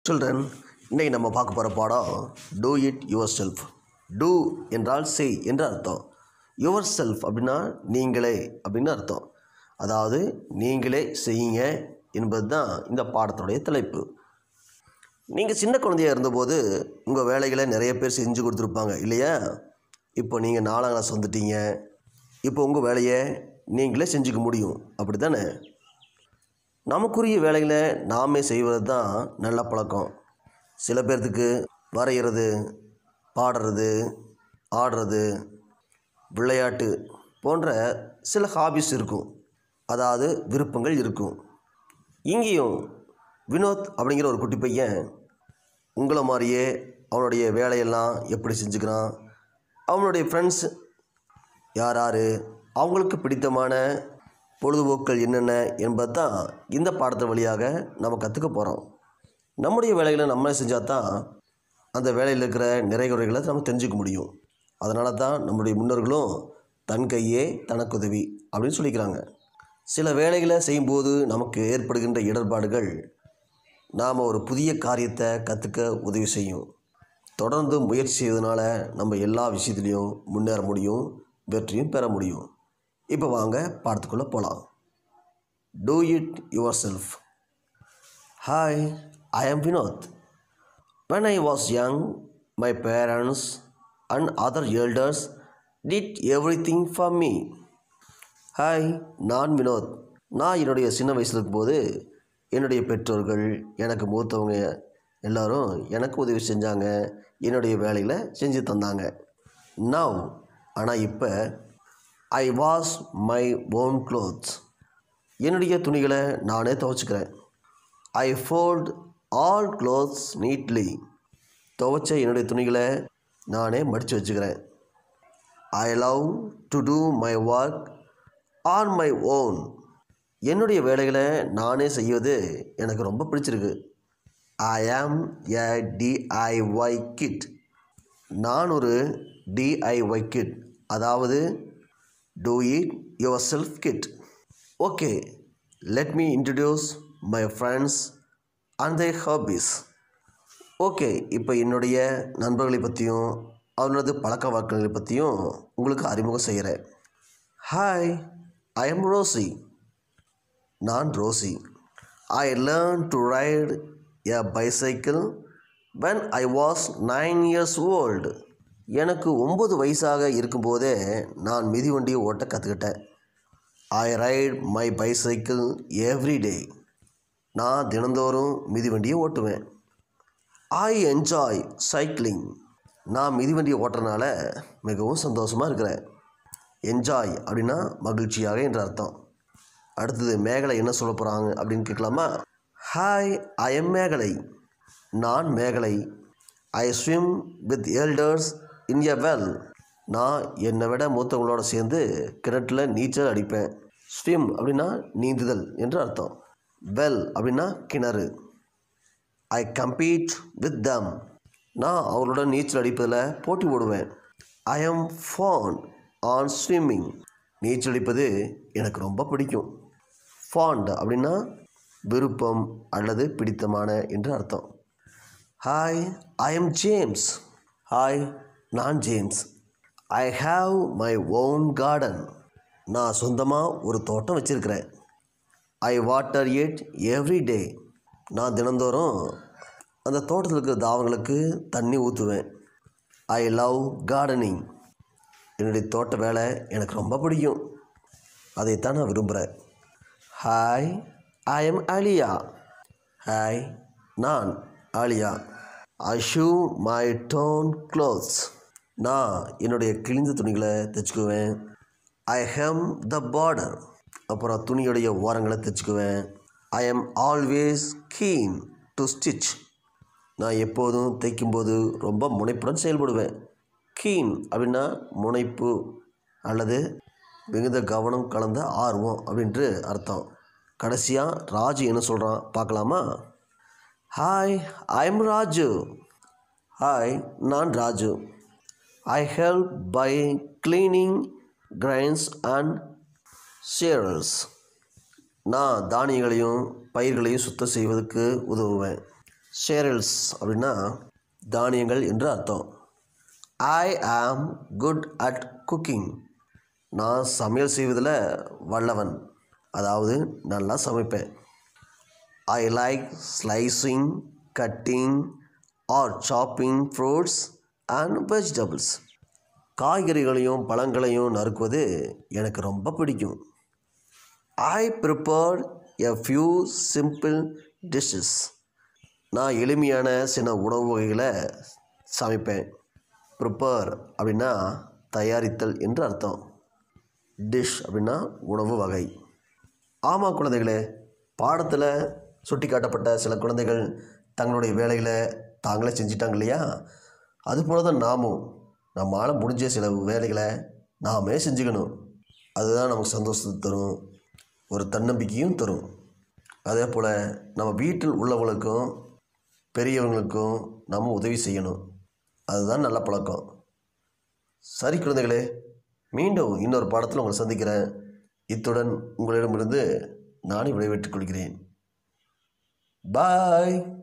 Children இன்னைக்கு நம்ம பார்க்க போகிற பாடம் do it yourself do என்றால் செய் என்று அர்த்தம் யுவர் செல்ஃப் அப்படின்னா நீங்களே அப்படின்னு அர்த்தம் அதாவது நீங்களே செய்யுங்க என்பது தான் இந்த பாடத்துடைய தலைப்பு நீங்கள் சின்ன குழந்தையா இருந்தபோது உங்கள் வேலைகளை நிறைய பேர் செஞ்சு கொடுத்துருப்பாங்க இல்லையா இப்போ நீங்கள் நாலாம் கிளாஸ் வந்துட்டீங்க இப்போ உங்கள் வேலையை நீங்களே செஞ்சுக்க முடியும் அப்படி தானே நமக்குரிய வேலைகளை நாமே செய்வது தான் நல்ல பழக்கம் சில பேர்த்துக்கு வரைகிறது பாடுறது ஆடுறது விளையாட்டு போன்ற சில ஹாபிஸ் இருக்கும் அதாவது விருப்பங்கள் இருக்கும் இங்கேயும் வினோத் அப்படிங்கிற ஒரு குட்டி பையன் உங்களை மாதிரியே அவனுடைய வேலையெல்லாம் எப்படி செஞ்சுக்கிறான் அவனுடைய ஃப்ரெண்ட்ஸ் யார் யார் அவங்களுக்கு பிடித்தமான பொழுதுபோக்கள் என்னென்ன என்பது தான் இந்த பாடத்தின் வழியாக நம்ம கற்றுக்க போகிறோம் நம்முடைய வேலைகளை நம்மளே செஞ்சால் தான் அந்த வேலையில் இருக்கிற நிறைகுறைகளை நம்ம தெரிஞ்சுக்க முடியும் அதனால தான் நம்முடைய முன்னோர்களும் தன் கையே தனக்குதவி அப்படின்னு சொல்லிக்கிறாங்க சில வேலைகளை செய்யும்போது நமக்கு ஏற்படுகின்ற இடர்பாடுகள் நாம் ஒரு புதிய காரியத்தை கற்றுக்க உதவி செய்யும் தொடர்ந்து முயற்சி செய்வதனால நம்ம எல்லா விஷயத்துலேயும் முன்னேற முடியும் வெற்றியும் பெற முடியும் இப்போ வாங்க பாடத்துக்குள்ளே போகலாம் do it yourself hi I am Vinod when I was young, my parents and other elders did everything for me. Hi நான் வினோத் நான் என்னுடைய சின்ன வயசில் இருக்கும்போது என்னுடைய பெற்றோர்கள் எனக்கு மூத்தவங்க எல்லாரும் எனக்கு உதவி செஞ்சாங்க என்னுடைய வேலைகளை செஞ்சு தந்தாங்க நவ் ஆனால் இப்போ I wash my own clothes என்னுடைய துணிகளை நானே துவைச்சிக்கிறேன் I fold all clothes neatly துவைச்ச என்னுடைய துணிகளை நானே மடித்து வச்சுக்கிறேன் I love to do my work on my own என்னுடைய வேலைகளை நானே செய்வது எனக்கு ரொம்ப பிடிச்சிருக்கு ஐ ஆம் ஏ டிஐஒய் கிட் நான் ஒரு டிஐஒய் கிட் அதாவது do it yourself kit okay let me introduce my friends and their hobbies okay இப்போ என்னுடைய நண்பர்களை பற்றியும் அவர்களது பழக்க வழக்கங்களை பற்றியும் உங்களுக்கு அறிமுகம் செய்கிறேன் ஹாய் ஐ எம் ரோசி நான் Rosie I learn to ride a bicycle when I was nine years old எனக்கு ஒம்பது வயசாக இருக்கும்போதே நான் மிதிவண்டியை ஓட்ட கற்றுக்கிட்டேன் I ride my bicycle every day நான் தினந்தோறும் மிதிவண்டியை ஓட்டுவேன் ஐ என்ஜாய் சைக்கிளிங் நான் மிதிவண்டியை ஓட்டுறதுனால மிகவும் சந்தோஷமாக இருக்கிறேன் என்ஜாய் அப்படின்னா மகிழ்ச்சியாக என்ற அர்த்தம் அடுத்தது மேகலை என்ன சொல்ல போகிறாங்க அப்படின்னு கேட்கலாமா ஹாய் ஐ எம் மேகலை நான் Megalai I swim with elders in a well நான் என்னை விட மூத்தவங்களோட சேர்ந்து கிணற்றில் நீச்சல் அடிப்பேன் ஸ்விம் அப்படின்னா நீந்துதல் என்று அர்த்தம் வெல் அப்படின்னா கிணறு ஐ கம்பீட் வித் தம் நான் அவர்களுடன் நீச்சல் அடிப்பதில் போட்டி போடுவேன் I am fond on swimming நீச்சல் அடிப்பது எனக்கு ரொம்ப பிடிக்கும் ஃபாண்ட் அப்படின்னா விருப்பம் அல்லது பிடித்தமான என்று அர்த்தம் hi I am James hi நான் James I have my own garden நான் சொந்தமாக ஒரு தோட்டம் வச்சுருக்கிறேன் I water it every day நான் தினந்தோறும் அந்த தோட்டத்தில் இருக்கிற தாவங்களுக்கு தண்ணி ஊற்றுவேன் ஐ லவ் கார்டனிங் என்னுடைய தோட்ட வேலை எனக்கு ரொம்ப பிடிக்கும் அதைத்தான் நான் விரும்புகிறேன் hi I am Alia hi நான் Alia I sew my torn clothes நான் என்னுடைய கிழிந்த துணிகளை தைச்சுக்குவேன் ஐ ஹெம் த பார்டர் அப்புறம் துணியுடைய ஓரங்களை தைச்சுக்குவேன் I am always keen to stitch நான் எப்போதும் தைக்கும்போது ரொம்ப முனைப்புடன் செயல்படுவேன் கீன் அப்படின்னா முனைப்பு அல்லது மிகுந்த கவனம் கலந்த ஆர்வம் அப்படின்ட்டு அர்த்தம் கடைசியாக ராஜு என்ன சொல்கிறான் பார்க்கலாமா hi I am Raju hi நான் Raju I help by cleaning grains and cereals நான் தானியங்களையும் பயிர்களையும் சுத்தம் செய்வதற்கு உதவுவேன் ஷேரல்ஸ் அப்படின்னா தானியங்கள் என்று அர்த்தம் ஐ ஆம் குட் அட் குக்கிங் நான் சமையல் செய்வதில் வல்லவன் அதாவது நல்லா சமைப்பேன் I like slicing cutting or chopping fruits and vegetables காய்கறிகளையும் பழங்களையும் நறுக்குவது எனக்கு ரொம்ப பிடிக்கும் I prepare a few simple dishes நான் எளிமையான சில உணவு வகைகளை சமைப்பேன் ப்ரிப்பேர் அப்படின்னா தயாரித்தல் என்று அர்த்தம் டிஷ் அப்படின்னா உணவு வகை ஆமாம் குழந்தைகளே பாடத்தில் சுட்டி காட்டப்பட்ட சில குழந்தைகள் தங்களுடைய வேலைகளை தாங்களே செஞ்சிட்டாங்க இல்லையா அதுபோல தான் நாமும் நம்மளால் முடிஞ்ச சில வேலைகளை நாமே செஞ்சுக்கணும் அதுதான் நமக்கு சந்தோஷத்தை தரும் ஒரு தன்னம்பிக்கையும் தரும் அதே போல் நம்ம வீட்டில் உள்ளவங்களுக்கும் பெரியவங்களுக்கும் நம்ம உதவி செய்யணும் அதுதான் நல்ல பழக்கம் சரி குழந்தைகளே மீண்டும் இன்னொரு பாடத்தில் உங்களை சந்திக்கிறேன் இத்துடன் உங்களிடமிருந்து நானே விடைபெற்றுக் கொள்கிறேன் பாய்